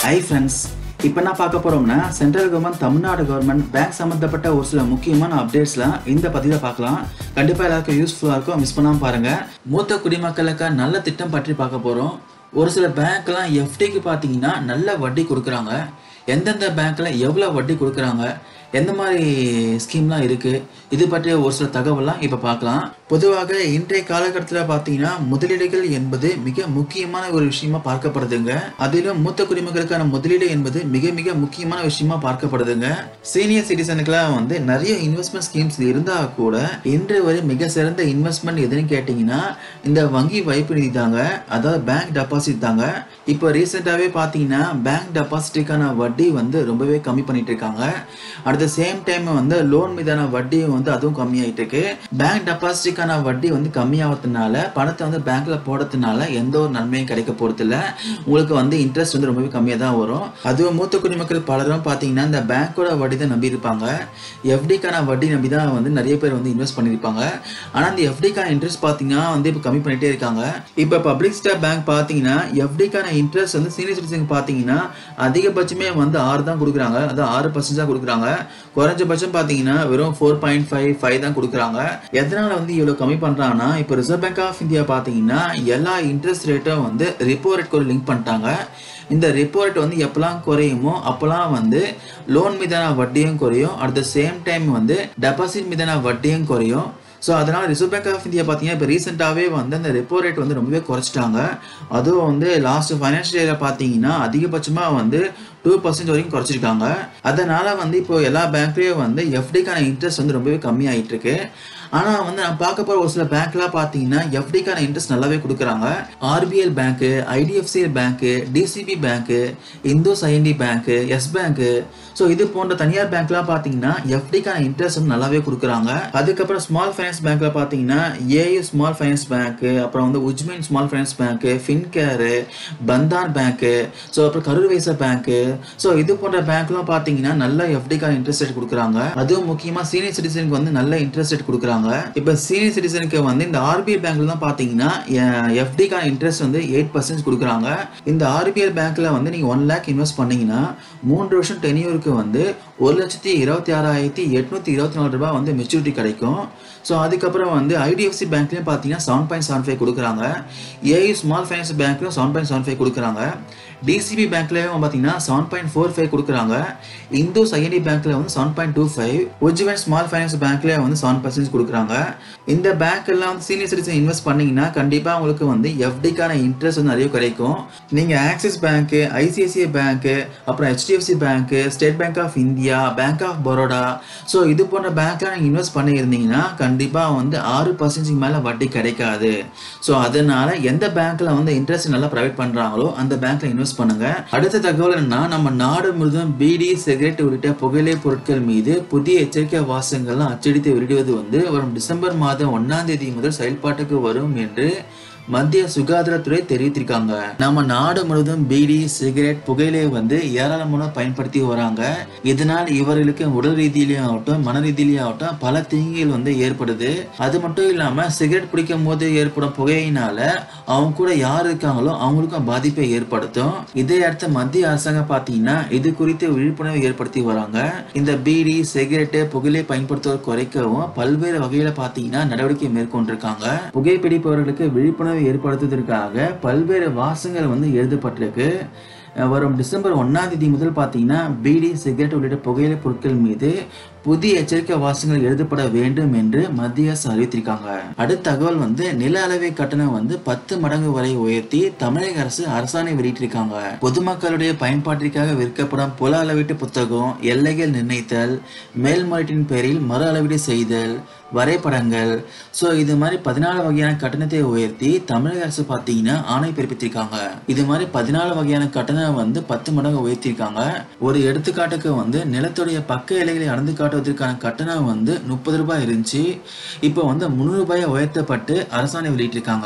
hi friends இப்போ என்ன பார்க்க போகிறோம்னா central government Tamil Nadu government bank சம்மந்தப்பட்ட ஒரு சில முக்கியமான அப்டேட்ஸ்லாம் இந்த பதிவில் பார்க்கலாம் கண்டிப்பாக எல்லாருக்கும் யூஸ்ஃபுல்லாக இருக்கும் மிஸ் பண்ணாமல் பாருங்கள் மூத்த குடிமக்களுக்கு நல்ல திட்டம் பற்றி பார்க்க போகிறோம் ஒரு சில பேங்க்லாம் எஃப்டிக்கு பார்த்தீங்கன்னா நல்ல வட்டி கொடுக்குறாங்க எந்தெந்த பேங்க்கில் எவ்வளோ வட்டி கொடுக்குறாங்க எந்த மாதிரி ஸ்கீம்லாம் இருக்குது இது பற்றிய ஒரு சில தகவலாம் இப்போ பார்க்கலாம் பொதுவாக இன்றைய காலகட்டத்தில் பார்த்தீங்கன்னா முதலீடுகள் என்பது மிக முக்கியமான ஒரு விஷயமா பார்க்கப்படுதுங்க அதிலும் மூத்த குடிமக்களுக்கான முதலீடு என்பது மிக மிக முக்கியமான விஷயமா பார்க்கப்படுதுங்க சீனியர் சிட்டிசனுக்குலாம் வந்து நிறைய இன்வெஸ்ட்மெண்ட் ஸ்கீம்ஸ் இருந்தால் கூட இன்று வரை மிக சிறந்த இன்வெஸ்ட்மெண்ட் எதுன்னு கேட்டிங்கன்னா இந்த வங்கி வைப்பு நிதி தாங்க அதாவது பேங்க் டெபாசிட் தாங்க இப்போ ரீசெண்டாகவே பார்த்தீங்கன்னா பேங்க் டெபாசிட்டுக்கான வட்டி வந்து ரொம்பவே கம்மி பண்ணிட்டு இருக்காங்க அட் த சேம் டைம் வந்து லோன் மீதான வட்டியும் வந்து அதுவும் கம்மியாயிட்டு இருக்கு பேங்க் டெபாசிட்டுக்கான வட்டி வந்து கம்மியாகிறதுனால பணத்தை வந்து பேங்க்ல போடுறதுனால எந்த ஒரு நன்மையும் கிடைக்க போறதில்ல உங்களுக்கு வந்து இன்ட்ரெஸ்ட் வந்து ரொம்பவே கம்மியாக தான் வரும் அதுவும் மூத்த குடிமக்கள் பலரும் பார்த்தீங்கன்னா இந்த பேங்க்கோட வட்டி தான் நம்பி இருப்பாங்க எஃப்டிக்கான வட்டி நம்பி தான் வந்து நிறைய பேர் வந்து இன்வெஸ்ட் பண்ணியிருப்பாங்க ஆனால் அந்த எஃப்டிக்கான இன்ட்ரெஸ்ட் பார்த்தீங்கன்னா வந்து இப்போ கம்மி பண்ணிட்டே இருக்காங்க இப்போ பப்ளிக் ஸ்டார் பேங்க் பார்த்தீங்கன்னா எஃப்டிக்கான இன்ட்ரெஸ்ட் வந்து சீனியர் சிட்டிசன் பார்த்தீங்கன்னா அதிகபட்சமே வந்து ஆறு தான் கொடுக்குறாங்க அது ஆறு பர்சன்ட் கொடுக்குறாங்க குறைஞ்சபட்சம் பார்த்தீங்கன்னா வெறும் ஃபோர் பாயிண்ட் ஃபைவ் ஃபைவ் தான் கொடுக்குறாங்க எதனால வந்து இவ்வளோ கம்மி பண்ணுறாங்கன்னா இப்போ ரிசர்வ் பேங்க் ஆஃப் இந்தியா பார்த்தீங்கன்னா எல்லா இன்ட்ரெஸ்ட் ரேட்டும் வந்து ரிப்போ ரேட் கூட லிங்க் பண்ணிட்டாங்க இந்த ரிப்போ ரேட் வந்து எப்போல்லாம் குறையுமோ அப்போல்லாம் வந்து லோன் மீதான வட்டியும் குறையும் அட் த சேம் டைம் வந்து டெபாசிட் மீதான வட்டியும் குறையும் ஸோ அதனால் ரிசர்வ் பேங்க் ஆஃப் இந்தியா பார்த்தீங்கன்னா இப்போ ரீசெண்டாகவே வந்து அந்த ரெப்போ ரேட் வந்து ரொம்பவே குறைச்சிட்டாங்க அதுவும் வந்து லாஸ்ட் ஃபைனான்ஷியல் இயரில் பார்த்தீங்கன்னா அதிகபட்சமாக வந்து டூ பர்சன்ட் வரைக்கும் குறைச்சிருக்காங்க அதனால வந்து இப்போ எல்லா பேங்க்லேயும் வந்து எஃப்டிக்கான இன்ட்ரெஸ்ட் வந்து ரொம்பவே கம்மியாயிட்டு இருக்கு ஆனால் வந்து நான் பார்க்க போகிற ஒரு சில பேங்க்லாம் பார்த்தீங்கன்னா எஃப்டிக்கான இன்ட்ரெஸ்ட் நல்லாவே கொடுக்குறாங்க RBL bank IDFC bank DCB bank IndusInd bank yes bank so இது போன்ற தனியார் பேங்க்லாம் பார்த்தீங்கன்னா எஃப்டிக்கான இன்ட்ரெஸ்ட் வந்து நல்லாவே கொடுக்குறாங்க அதுக்கப்புறம் ஸ்மால் ஃபைனான்ஸ் பேங்க்ல பார்த்தீங்கன்னா ஏயு ஸ்மால் ஃபைனான்ஸ் பேங்க்கு அப்புறம் வந்து Ujjivan small finance bank Fincare Bandhan bank so அப்புறம் கரூர் வைசா பேங்க்கு ஸோ இது போன்ற பேங்க்லாம் பார்த்தீங்கன்னா நல்ல எஃப்டிக்கான இன்ட்ரெஸ்ட் ரேட் கொடுக்குறாங்க அதுவும் முக்கியமாக சீனியர் சிட்டிசனுக்கு வந்து நல்ல இன்ட்ரெஸ்ட் ரேட் கொடுக்குறாங்க இப்போ சீனியர் சிட்டிசனுக்கு வந்து இந்த ஆர்பிஐ பேங்க்ல தான் பார்த்தீங்கன்னா எஃப்டிக்கான இன்ட்ரெஸ்ட் வந்து எயிட் பர்சன்ட் கொடுக்குறாங்க இந்த ஆர்பிஎல் பேங்க்ல வந்து நீங்கள் ஒன் லேக் இன்வெஸ்ட் பண்ணீங்கன்னா மூன்று வருஷம் டென்யூருக்கு வந்து ஒரு லட்சத்தி இருபத்தி ஆறாயிரத்தி எட்நூத்தி இருபத்தி நாலு ரூபாய் வந்து மெச்சூரிட்டி கிடைக்கும் ஸோ அதுக்கப்புறம் வந்து ஐடிஎஃப்சி பேங்க்லேயும் பார்த்தீங்கன்னா செவன் பாயிண்ட் செவன் ஃபைவ் கொடுக்குறாங்க ஏஐ ஸ்மால் ஃபைனான்ஸ் பேங்க்லையும் செவன் பாயிண்ட் செவன் ஃபைவ் கொடுக்குறாங்க டிசிபி பேங்க்லேயும் பார்த்தீங்கன்னா செவன் பாயிண்ட் ஃபோர் ஃபைவ் கொடுக்குறாங்க இந்தோஸ் ஐஎன்டி பேங்க்ல வந்து seven point two five Ujjivan small finance பேங்க்லேயே வந்து செவன் பர்சன்ட் கொடுக்குறாங்க இந்த பேங்க் எல்லாம் வந்து சீனியர் சிட்டிசன் இன்வெஸ்ட் பண்ணீங்கன்னா கண்டிப்பாக உங்களுக்கு வந்து எஃப்டிக்கான இன்ட்ரெஸ்ட் வந்து நிறைய கிடைக்கும் நீங்கள் ஆக்சிஸ் பேங்க்கு ஐசிஐசிஐ பேங்க்கு அப்புறம் HDFC bank State Bank of India Bank of Baroda so இது போன்ற பேங்க்லாம் நீங்கள் இன்வெஸ்ட் பண்ணியிருந்தீங்கன்னா கண்டிப்பாக வந்து ஆறு பர்சன்டேஜ் மேலே வட்டி கிடைக்காது ஸோ அதனால எந்த பேங்க்ல வந்து இன்ட்ரெஸ்ட் நல்லா ப்ரொவைட் பண்ணுறாங்களோ அந்த பேங்க்ல இன்வெஸ்ட் பண்ணுங்க அடுத்த தகவல் என்னன்னா நம்ம நாடு முழுவதும் பீடி சிகரெட் உள்ளிட்ட புகையிலை பொருட்கள் மீது புதிய எச்சரிக்கை வாசகங்கள்லாம் அச்சடித்து வெளியிடுவது வந்து வரும் டிசம்பர் மாதம் ஒன்னாம் தேதி முதல் செயல்பாட்டுக்கு வரும் என்று மத்திய சுகாதாரத்துறை தெரிவித்திருக்காங்க நம்ம நாடு முழுவதும் பீடி சிகரெட் புகையிலை வந்து ஏராளமான பயன்படுத்தி வராங்க இதனால் இவர்களுக்கு உடல் ரீதியிலேயும் ஆகட்டும் மன ரீதியிலேயும் ஆகட்டும் பல தீங்குகள் வந்து ஏற்படுது அது மட்டும் இல்லாம சிகரெட் பிடிக்கும் போது ஏற்படும் புகையினால அவங்க கூட யார் இருக்காங்களோ அவங்களுக்கும் பாதிப்பை ஏற்படுத்தும் இதை அடுத்த மத்திய அரசாங்கம் பார்த்தீங்கன்னா இது குறித்து விழிப்புணர்வு ஏற்படுத்தி வராங்க இந்த பீடி சிகரெட்டு புகையிலை பயன்படுத்துவதை குறைக்கவும் பல்வேறு வகையில பார்த்தீங்கன்னா நடவடிக்கை மேற்கொண்டிருக்காங்க புகைப்பிடிப்பவர்களுக்கு விழிப்புணர்வு ஏற்படுத்துவதற்காக பல்வேறு வாசகங்கள் வந்து எழுதப்பட்டிருக்கு வரும் டிசம்பர் ஒன்னாம் தேதி முதல் பார்த்தீங்கன்னா பீடி சிகரெட் உள்ளிட்ட புகையிலை பொருட்கள் மீது புதிய எச்சரிக்கை வாசகங்கள் எழுதப்பட வேண்டும் என்று மத்திய அரசு அறிவித்திருக்காங்க அடுத்த தகவல் வந்து நில அளவை கட்டணம் வந்து பத்து மடங்கு வரை உயர்த்தி தமிழக அரசு அரசாணை வெளியிட்டிருக்காங்க பொதுமக்களுடைய பயன்பாட்டிற்காக விற்கப்படும் புல அளவீட்டு புத்தகம் எல்லைகள் நிர்ணயித்தல் மேல்முறையீட்டின் பேரில் மறு அளவீடு செய்தல் வரைபடங்கள் ஸோ இது மாதிரி பதினாலு வகையான கட்டணத்தை உயர்த்தி தமிழக அரசு பார்த்தீங்கன்னா ஆணை பிறப்பித்திருக்காங்க இது மாதிரி பதினாலு வகையான கட்டணம் வந்து பத்து மடங்கு உயர்த்தியிருக்காங்க ஒரு எடுத்துக்காட்டுக்கு வந்து நிலத்துடைய பக்க இலைகளை அளந்து காட்டுவதற்கான கட்டணம் வந்து முப்பது ரூபாய் இருந்துச்சு இப்போ வந்து முந்நூறு ரூபாயை உயர்த்தப்பட்டு அரசாணை வெளியிட்டிருக்காங்க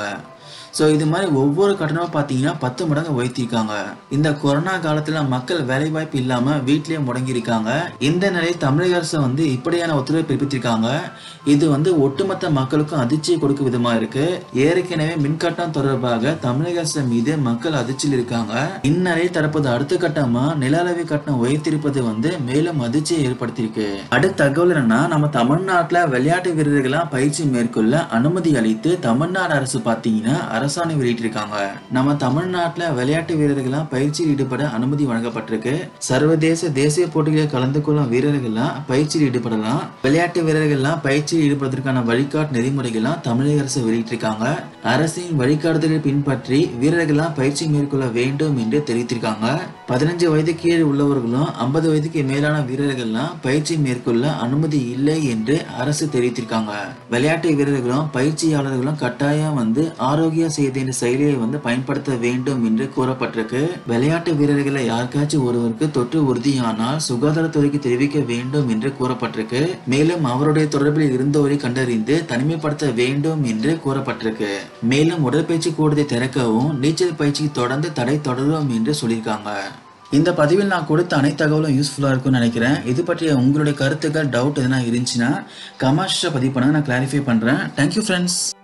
ஸோ இது மாதிரி ஒவ்வொரு கட்டணமும் பார்த்தீங்கன்னா பத்து மடங்கு உயர்த்திருக்காங்க இந்த கொரோனா காலத்தில் மக்கள் வேலைவாய்ப்பு இல்லாமல் வீட்டிலேயே முடங்கியிருக்காங்க இந்த நிலையில் தமிழக அரசு வந்து இப்படியான உத்தரவை பிறப்பித்திருக்காங்க இது வந்து ஒட்டுமொத்த மக்களுக்கும் அதிர்ச்சியை கொடுக்கும் விதமா இருக்கு ஏற்கனவே மின்கட்டணம் தொடர்பாக தமிழக அரசு மீது மக்கள் அதிர்ச்சியில் இருக்காங்க இந்நிலையில் தற்போது அடுத்த கட்டமா நில அளவை கட்டணம் உயர்த்திருப்பது வந்து மேலும் அதிர்ச்சியை ஏற்படுத்தியிருக்கு அடுத்த தகவல் என்னன்னா நம்ம தமிழ்நாட்டுல விளையாட்டு வீரர்களாம் பயிற்சி மேற்கொள்ள அனுமதி அளித்து தமிழ்நாடு அரசு பார்த்தீங்கன்னா அரசாணை வெளியிட்டிருக்காங்க நம்ம தமிழ்நாட்டுல விளையாட்டு வீரர்களாம் பயிற்சியில் ஈடுபட அனுமதி வழங்கப்பட்டிருக்கு சர்வதேச தேசிய போட்டிகளில் கலந்து கொள்ளும் வீரர்கள்லாம் பயிற்சியில் ஈடுபடலாம் விளையாட்டு வீரர்கள்லாம் பயிற்சியில் ஈடுபடுவதற்கான வழிகாட்டு நெறிமுறைகள்லாம் தமிழக அரசு வெளியிட்டிருக்காங்க அரசின் வழிகாட்டுதலை பின்பற்றி வீரர்கள்லாம் பயிற்சி மேற்கொள்ள வேண்டும் என்று தெரிவித்திருக்காங்க பதினஞ்சு வயது கீழ் உள்ளவர்களும் ஐம்பது வயதுக்கு மேலான வீரர்கள்லாம் பயிற்சி மேற்கொள்ள அனுமதி இல்லை என்று அரசு தெரிவித்திருக்காங்க விளையாட்டு வீரர்களும் பயிற்சியாளர்களும் கட்டாயம் வந்து ஆரோக்கிய செய்தி என்ற செயலியை வந்து பயன்படுத்த வேண்டும் என்று கூறப்பட்டிருக்கு விளையாட்டு வீரர்களை யாருக்காச்சும் ஒருவருக்கு தொற்று உறுதியானால் சுகாதாரத்துறைக்கு தெரிவிக்க வேண்டும் என்று கூறப்பட்டிருக்கு மேலும் அவருடைய தொடர்பில் இருந்தவரை கண்டறிந்து தனிமைப்படுத்த வேண்டும் என்று கூறப்பட்டிருக்கு மேலும் உடற்பயிற்சி கூடத்தை திறக்கவும் நீச்சல் பயிற்சிக்கு தொடர்ந்து தடை தொடரும் என்று சொல்லியிருக்காங்க இந்த பதிவில் நான் கொடுத்த அனைத்து தகவலும் யூஸ்ஃபுல்லாக இருக்கும்னு நினைக்கிறேன் இது பற்றிய உங்களுடைய கருத்துக்கள் டவுட் எதனா இருந்துச்சுன்னா கமெண்ட்ஸில் பதிவு பண்ணுங்க நான் கிளாரிஃபை பண்ணுறேன் தேங்க்யூ ஃப்ரெண்ட்ஸ்